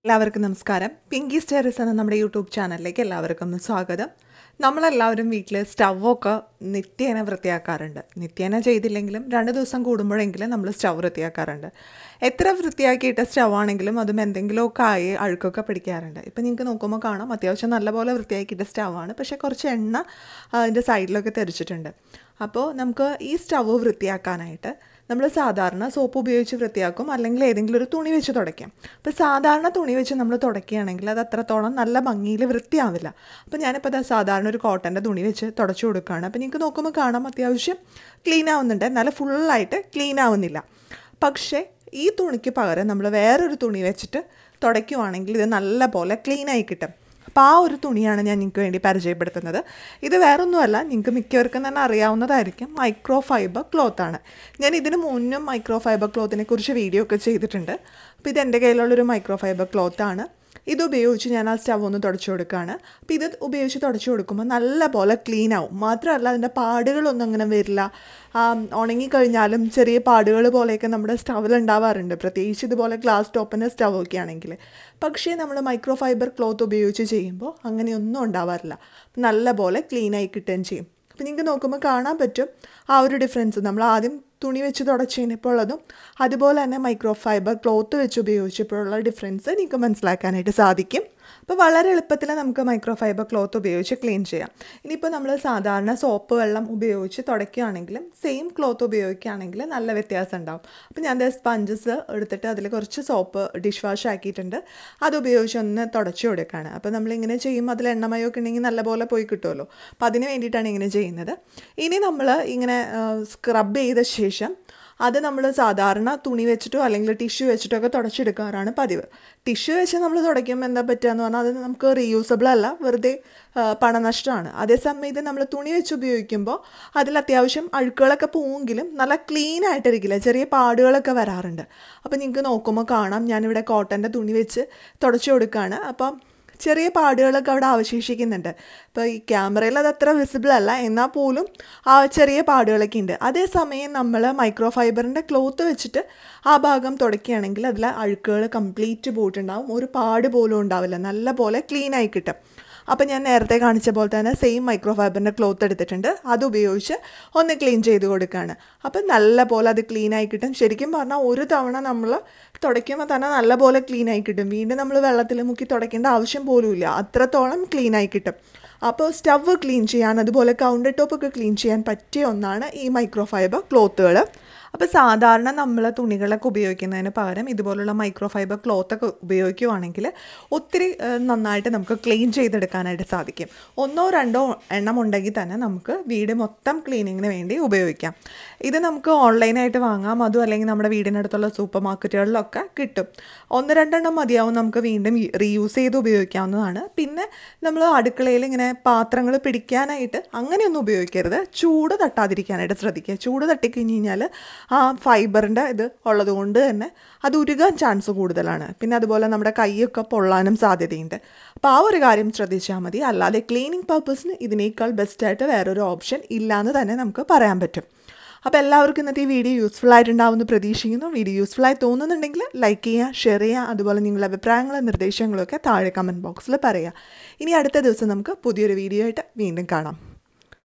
എല്ലാവർക്കും നമസ്കാരം പിങ്കി സ്റ്റേറസ് എന്ന നമ്മുടെ യൂട്യൂബ് ചാനലിലേക്ക് എല്ലാവർക്കും സ്വാഗതം നമ്മളെല്ലാവരും വീട്ടിൽ സ്റ്റൗവൊക്കെ നിത്യേന വൃത്തിയാക്കാറുണ്ട് നിത്യേന ചെയ്തില്ലെങ്കിലും രണ്ട് ദിവസം കൂടുമ്പോഴെങ്കിലും നമ്മൾ സ്റ്റൗ വൃത്തിയാക്കാറുണ്ട് എത്ര വൃത്തിയാക്കിയിട്ട സ്റ്റൗ ആണെങ്കിലും അതും എന്തെങ്കിലുമൊക്കെ ആയി അഴുക്കൊക്കെ പിടിക്കാറുണ്ട് ഇപ്പം നിങ്ങൾക്ക് നോക്കുമ്പോൾ കാണാം അത്യാവശ്യം നല്ലപോലെ വൃത്തിയാക്കിയിട്ട സ്റ്റൗ ആണ് പക്ഷേ കുറച്ച് എണ്ണ അതിൻ്റെ സൈഡിലൊക്കെ തെറിച്ചിട്ടുണ്ട് അപ്പോൾ നമുക്ക് ഈ സ്റ്റൗ വൃത്തിയാക്കാനായിട്ട് നമ്മൾ സാധാരണ സോപ്പ് ഉപയോഗിച്ച് വൃത്തിയാക്കും അല്ലെങ്കിൽ ഏതെങ്കിലും ഒരു തുണി വെച്ച് തുടയ്ക്കാം അപ്പോൾ സാധാരണ തുണി വെച്ച് നമ്മൾ തുടയ്ക്കുകയാണെങ്കിൽ അത് അത്രത്തോളം നല്ല ഭംഗിയിൽ വൃത്തിയാവില്ല അപ്പോൾ ഞാനിപ്പോൾ അത് സാധാരണ ഒരു കോട്ടൻ്റെ തുണി വെച്ച് തുടച്ചു കൊടുക്കുകയാണ് അപ്പോൾ നിങ്ങൾക്ക് നോക്കുമ്പോൾ കാണാം അത്യാവശ്യം ക്ലീൻ ആവുന്നുണ്ട് എന്നാലും ഫുള്ളായിട്ട് ക്ലീൻ ആവുന്നില്ല പക്ഷേ ഈ തുണിക്ക് പകരം നമ്മൾ വേറൊരു തുണി വെച്ചിട്ട് തുടയ്ക്കുവാണെങ്കിൽ ഇത് നല്ല പോലെ ക്ലീൻ ആയി കിട്ടും അപ്പോൾ ആ ഒരു തുണിയാണ് ഞാൻ നിങ്ങൾക്ക് വേണ്ടി പരിചയപ്പെടുത്തുന്നത് ഇത് വേറൊന്നുമല്ല നിങ്ങൾക്ക് മിക്കവർക്കും തന്നെ അറിയാവുന്നതായിരിക്കും മൈക്രോ ഫൈബർ ക്ലോത്താണ് ഞാൻ ഇതിന് മുന്നും മൈക്രോ ഫൈബർ ക്ലോത്തിനെ കുറിച്ച് വീഡിയോ ഒക്കെ ചെയ്തിട്ടുണ്ട് അപ്പോൾ ഇത് എൻ്റെ കയ്യിലുള്ളൊരു മൈക്രോ ഫൈബർ ക്ലോത്താണ് ഇത് ഉപയോഗിച്ച് ഞാൻ ആ സ്റ്റവ് ഒന്ന് തുടച്ചു കൊടുക്കുകയാണ് അപ്പോൾ ഇത് ഉപയോഗിച്ച് തുടച്ചു കൊടുക്കുമ്പോൾ നല്ല പോലെ ക്ലീൻ ആവും മാത്രമല്ല അതിൻ്റെ പാടുകളൊന്നും അങ്ങനെ വരില്ല ഉണങ്ങിക്കഴിഞ്ഞാലും ചെറിയ പാടുകൾ പോലെയൊക്കെ നമ്മുടെ സ്റ്റവിൽ ഉണ്ടാവാറുണ്ട് പ്രത്യേകിച്ച് ഇതുപോലെ ഗ്ലാസ് ടോപ്പിൻ്റെ സ്റ്റവ് ഒക്കെ ആണെങ്കിൽ പക്ഷേ നമ്മൾ മൈക്രോ ഫൈബർ ക്ലോത്ത് ഉപയോഗിച്ച് ചെയ്യുമ്പോൾ അങ്ങനെയൊന്നും ഉണ്ടാവാറില്ല നല്ല പോലെ ക്ലീനായി കിട്ടുകയും ചെയ്യും അപ്പോൾ നിങ്ങൾക്ക് നോക്കുമ്പോൾ കാണാൻ പറ്റും ആ ഒരു ഡിഫറൻസ് നമ്മൾ ആദ്യം തുണി വെച്ച് തുടച്ച് കഴിഞ്ഞപ്പോൾ ഉള്ളതും അതുപോലെ തന്നെ മൈക്രോ ഫൈബർ ക്ലോത്ത് വെച്ച് ഉപയോഗിച്ചപ്പോഴുള്ള ഡിഫറൻസ് നിങ്ങൾക്ക് മനസ്സിലാക്കാനായിട്ട് സാധിക്കും അപ്പോൾ വളരെ എളുപ്പത്തിൽ നമുക്ക് മൈക്രോ ഫൈബർ ക്ലോത്ത് ഉപയോഗിച്ച് ക്ലീൻ ചെയ്യാം ഇനിയിപ്പോൾ നമ്മൾ സാധാരണ സോപ്പ് വെള്ളം ഉപയോഗിച്ച് തുടയ്ക്കുകയാണെങ്കിലും സെയിം ക്ലോത്ത് ഉപയോഗിക്കുകയാണെങ്കിൽ നല്ല വ്യത്യാസം ഉണ്ടാവും അപ്പോൾ ഞാൻ സ്പഞ്ചസ് എടുത്തിട്ട് അതിൽ കുറച്ച് സോപ്പ് ഡിഷ് വാഷ് ആക്കിയിട്ടുണ്ട് അത് ഉപയോഗിച്ച് ഒന്ന് തുടച്ചു കൊടുക്കുകയാണ് അപ്പോൾ നമ്മളിങ്ങനെ ചെയ്യുമ്പോൾ അതിൽ എണ്ണമയമൊക്കെ ഉണ്ടെങ്കിൽ നല്ലപോലെ പോയി കിട്ടുമല്ലോ അപ്പോൾ അതിന് വേണ്ടിയിട്ടാണ് ഇങ്ങനെ ചെയ്യുന്നത് ഇനി നമ്മൾ ഇങ്ങനെ സ്ക്രബ് ചെയ്ത ശേഷം അത് നമ്മൾ സാധാരണ തുണി വെച്ചിട്ടോ അല്ലെങ്കിൽ ടിഷ്യൂ വെച്ചിട്ടോ ഒക്കെ തുടച്ചെടുക്കാറാണ് പതിവ് ടിഷ്യൂ വെച്ച് നമ്മൾ തുടയ്ക്കുമ്പോൾ എന്താ പറ്റുക എന്ന് പറഞ്ഞാൽ അത് നമുക്ക് റീയൂസബിൾ അല്ല വെറുതെ പണനഷ്ടമാണ് അതേസമയം ഇത് നമ്മൾ തുണി വെച്ച് ഉപയോഗിക്കുമ്പോൾ അതിൽ അത്യാവശ്യം അഴുക്കുകളൊക്കെ പോവെങ്കിലും നല്ല ക്ലീൻ ആയിട്ടിരിക്കില്ല ചെറിയ പാടുകളൊക്കെ വരാറുണ്ട് അപ്പോൾ നിങ്ങൾക്ക് നോക്കുമ്പോൾ കാണാം ഞാനിവിടെ കോട്ടൻ്റെ തുണി വെച്ച് തുടച്ചു കൊടുക്കുകയാണ് അപ്പം ചെറിയ പാടുകളൊക്കെ അവിടെ അവശേഷിക്കുന്നുണ്ട് ഇപ്പോൾ ഈ ക്യാമറയിൽ അത് അത്ര വിസിബിൾ അല്ല എന്നാൽ പോലും ആ ചെറിയ പാടുകളൊക്കെ ഉണ്ട് അതേസമയം നമ്മൾ മൈക്രോ ഫൈബറിൻ്റെ ക്ലോത്ത് വെച്ചിട്ട് ആ ഭാഗം തുടയ്ക്കുകയാണെങ്കിൽ അതിൽ അഴുക്കുകൾ കംപ്ലീറ്റ് പോയിട്ടുണ്ടാവും ഒരു പാട് പോലും ഉണ്ടാവില്ല നല്ല പോലെ ക്ലീൻ ആയി കിട്ടും അപ്പോൾ ഞാൻ നേരത്തെ കാണിച്ച പോലെ തന്നെ സെയിം മൈക്രോ ഫൈബറിൻ്റെ ക്ലോത്ത് എടുത്തിട്ടുണ്ട് അത് ഉപയോഗിച്ച് ഒന്ന് ക്ലീൻ ചെയ്ത് കൊടുക്കുകയാണ് അപ്പം നല്ല പോലെ അത് ക്ലീൻ ആയി കിട്ടും ശരിക്കും പറഞ്ഞാൽ ഒരു തവണ നമ്മൾ തുടയ്ക്കുമ്പോൾ തന്നെ നല്ല പോലെ ക്ലീൻ ആയി കിട്ടും വീണ്ടും നമ്മൾ വെള്ളത്തിൽ മുക്കി തുടയ്ക്കേണ്ട ആവശ്യം പോലുമില്ല അത്രത്തോളം ക്ലീൻ ആയി കിട്ടും അപ്പോൾ സ്റ്റവ് ക്ലീൻ ചെയ്യാൻ അതുപോലെ കൗണ്ടർ ടോപ്പൊക്കെ ക്ലീൻ ചെയ്യാൻ പറ്റിയ ഒന്നാണ് ഈ മൈക്രോ ഫൈബർ ക്ലോത്തുകൾ അപ്പോൾ സാധാരണ നമ്മൾ തുണികളൊക്കെ ഉപയോഗിക്കുന്നതിന് പകരം ഇതുപോലുള്ള മൈക്രോ ഫൈബർ ക്ലോത്തൊക്കെ ഉപയോഗിക്കുവാണെങ്കിൽ ഒത്തിരി നന്നായിട്ട് നമുക്ക് ക്ലീൻ ചെയ്തെടുക്കാനായിട്ട് സാധിക്കും ഒന്നോ രണ്ടോ എണ്ണം ഉണ്ടെങ്കിൽ തന്നെ നമുക്ക് വീട് മൊത്തം ക്ലീനിങ്ങിന് വേണ്ടി ഉപയോഗിക്കാം ഇത് നമുക്ക് ഓൺലൈനായിട്ട് വാങ്ങാം അതും അല്ലെങ്കിൽ നമ്മുടെ വീടിനടുത്തുള്ള സൂപ്പർ മാർക്കറ്റുകളിലൊക്കെ കിട്ടും ഒന്ന് രണ്ടെണ്ണം മതിയാവും നമുക്ക് വീണ്ടും റീയൂസ് ചെയ്ത് ഉപയോഗിക്കാവുന്നതാണ് പിന്നെ നമ്മൾ അടുക്കളയിൽ ഇങ്ങനെ പാത്രങ്ങൾ പിടിക്കാനായിട്ട് അങ്ങനെയൊന്നും ഉപയോഗിക്കരുത് ചൂട് തട്ടാതിരിക്കാനായിട്ട് ശ്രദ്ധിക്കുക ചൂട് തട്ടിക്കഴിഞ്ഞ് കഴിഞ്ഞാൽ ആ ഫൈബറിൻ്റെ ഇത് ഉള്ളത് കൊണ്ട് തന്നെ അത് ഉരുകാൻ ചാൻസ് കൂടുതലാണ് പിന്നെ അതുപോലെ നമ്മുടെ കൈയൊക്കെ പൊള്ളാനും സാധ്യതയുണ്ട് അപ്പോൾ ആ ഒരു കാര്യം ശ്രദ്ധിച്ചാൽ മതി അല്ലാതെ ക്ലീനിങ് പർപ്പസിന് ഇതിനേക്കാൾ ബെസ്റ്റായിട്ട് വേറൊരു ഓപ്ഷൻ ഇല്ലയെന്ന് തന്നെ നമുക്ക് പറയാൻ പറ്റും അപ്പോൾ എല്ലാവർക്കും ഇന്നത്തെ ഈ വീഡിയോ യൂസ്ഫുൾ ആയിട്ടുണ്ടാവുമെന്ന് പ്രതീക്ഷിക്കുന്നു വീഡിയോ യൂസ്ഫുൾ ആയി തോന്നുന്നുണ്ടെങ്കിൽ ലൈക്ക് ചെയ്യുക ഷെയർ ചെയ്യുക അതുപോലെ നിങ്ങളുടെ അഭിപ്രായങ്ങളും നിർദ്ദേശങ്ങളും ഒക്കെ താഴെ കമൻറ്റ് ബോക്സിൽ പറയുക ഇനി അടുത്ത ദിവസം നമുക്ക് പുതിയൊരു വീഡിയോ ആയിട്ട് വീണ്ടും കാണാം